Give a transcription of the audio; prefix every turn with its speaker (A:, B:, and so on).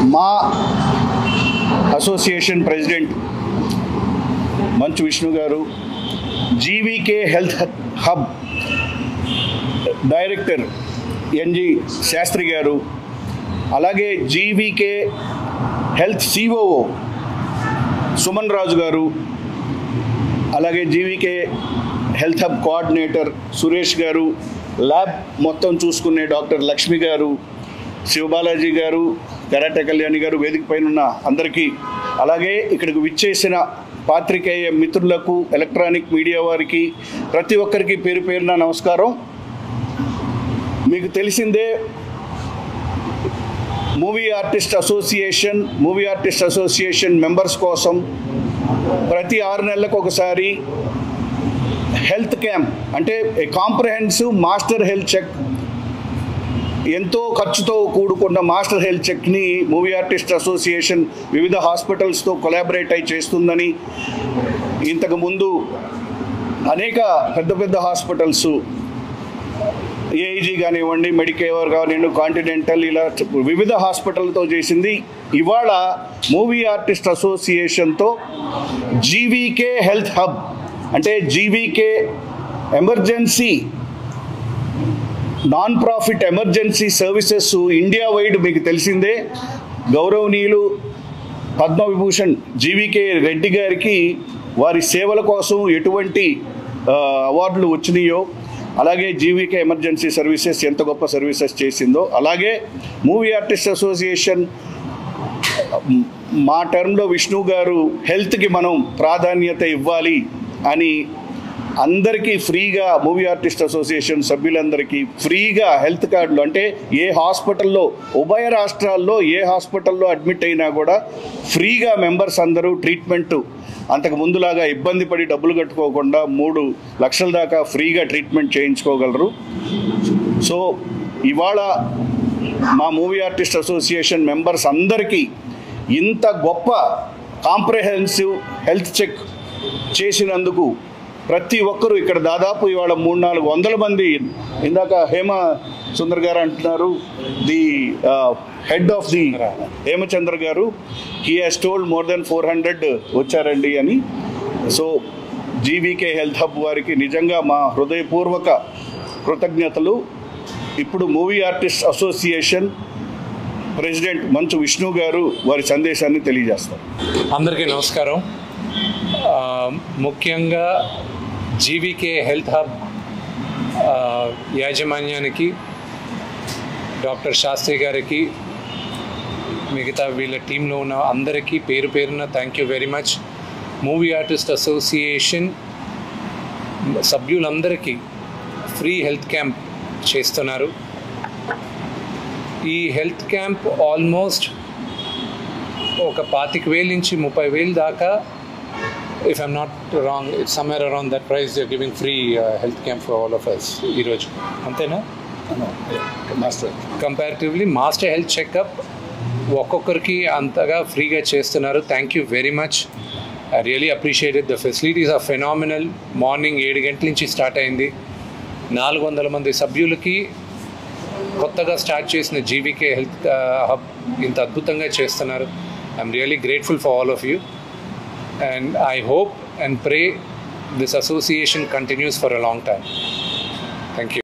A: మా association president Manchu Vishnu గారు GVK health hub director NG Sastry గారు అలాగే జీవీకే హెల్త్ సిఓఓ సుమన్ రాజు గారు అలాగే GVK health hub coordinator Suresh గారు ల్యాబ్ మొత్తం చూసుకునే డాక్టర్ లక్ష్మి గారు శివబాలాజీ గారు కరాటే కళ్యాణి గారు వేదిక పైన ఉన్న అందరికీ అలాగే ఇక్కడికి విచ్చేసిన పాత్రికేయ మిత్రులకు ఎలక్ట్రానిక్ మీడియా వారికి ప్రతి ఒక్కరికి పేరు పేరున నమస్కారం మీకు తెలిసిందే movie artist association movie artist association members కోసం ప్రతి ఆరు నెలలకు ఒకసారి హెల్త్ క్యాంప్ అంటే కాంప్రహెన్సివ్ మాస్టర్ హెల్త్ చెక్ ఎంతో ఖర్చుతో కూడుకున్న మాస్టర్ హెల్త్ చెక్ని మూవీ ఆర్టిస్ట్ అసోసియేషన్ వివిధ హాస్పిటల్స్తో కొలాబరేట్ అయి చేస్తుందని ఇంతకు ముందు అనేక పెద్ద పెద్ద హాస్పిటల్స్ ఏఐజీ కానివ్వండి మెడికేవర్ కానివ్వండి కాంటినెంటల్ ఇలా వివిధ హాస్పిటల్తో చేసింది ఇవాళ మూవీ ఆర్టిస్ట్ అసోసియేషన్తో జీవీకే హెల్త్ హబ్ అంటే GVK emergency non profit emergency services India wide మీకు తెలిసిందే గౌరవనీయులు పద్మవిభూషణ్ జీవీకే రెడ్డి గారికి వారి సేవల కోసం ఎటువంటి ఆ, అవార్డులు వచ్చినాయో అలాగే జీవీకే ఎమర్జెన్సీ సర్వీసెస్ ఎంత గొప్ప సర్వీసెస్ చేసిందో అలాగే మూవీ ఆర్టిస్ట్ అసోసియేషన్ మా టర్మ్లో విష్ణు గారు హెల్త్కి మనం ప్రాధాన్యత ఇవ్వాలి అని అందరికీ ఫ్రీగా మూవీ ఆర్టిస్ట్ అసోసియేషన్ సభ్యులందరికీ ఫ్రీగా హెల్త్ కార్డులు అంటే ఏ హాస్పిటల్లో ఉభయ రాష్ట్రాల్లో ఏ హాస్పిటల్లో అడ్మిట్ అయినా కూడా ఫ్రీగా మెంబర్స్ అందరూ ట్రీట్మెంట్ అంతకు ముందులాగా ఇబ్బంది పడి డబ్బులు కట్టుకోకుండా మూడు లక్షల దాకా ఫ్రీగా ట్రీట్మెంట్ చేయించుకోగలరు సో ఇవాళ మా మూవీ ఆర్టిస్ట్ అసోసియేషన్ మెంబర్స్ అందరికీ ఇంత గొప్ప కాంప్రహెన్సివ్ హెల్త్ చెక్ చేసినందుకు ప్రతి ఒక్కరూ ఇక్కడ దాదాపు ఇవాళ మూడు నాలుగు వందల మంది ఇందాక హేమ సుందర్ గారు అంటున్నారు the head of the Hemachandra గారు he has told more than four hundred వచ్చారండి అని సో జీవీకే హెల్త్ హబ్ వారికి నిజంగా మా హృదయపూర్వక కృతజ్ఞతలు ఇప్పుడు movie artist association president Manchu Vishnu గారు వారి సందేశాన్ని తెలియజేస్తారు
B: అందరికీ నమస్కారం ఆ, ముఖ్యంగా జీవీకే హెల్త్ హబ్ ఆ, యాజమాన్యానికి డాక్టర్ శాస్త్రి గారికి మిగతా వీళ్ళ టీంలో ఉన్న అందరికీ పేరు పేరున thank you very much movie artist association సభ్యులందరికీ ఫ్రీ హెల్త్ క్యాంప్ చేస్తున్నారు ఈ హెల్త్ క్యాంప్ ఆల్మోస్ట్ ఒక పాతిక వేల నుంచి ముప్పై వేలు దాకా if I'm not wrong it's somewhere around that price you're giving free health camp for all of us ఈరోజు అంతేనా
A: master
B: comparatively master health checkup ఒక్కొక్కరికి అంతగా ఫ్రీగా చేస్తున్నారు thank you very much I really appreciated the facilities are phenomenal morning ఏడు గంటల నుంచి start అయింది నాలుగు వందల మంది సభ్యులకి కొత్తగా స్టార్ట్ చేసిన జీవీకే హెల్త్ హబ్ ఇంత అద్భుతంగా చేస్తున్నారు I'm really grateful for all of you and I hope and pray this association continues for a long time. Thank you.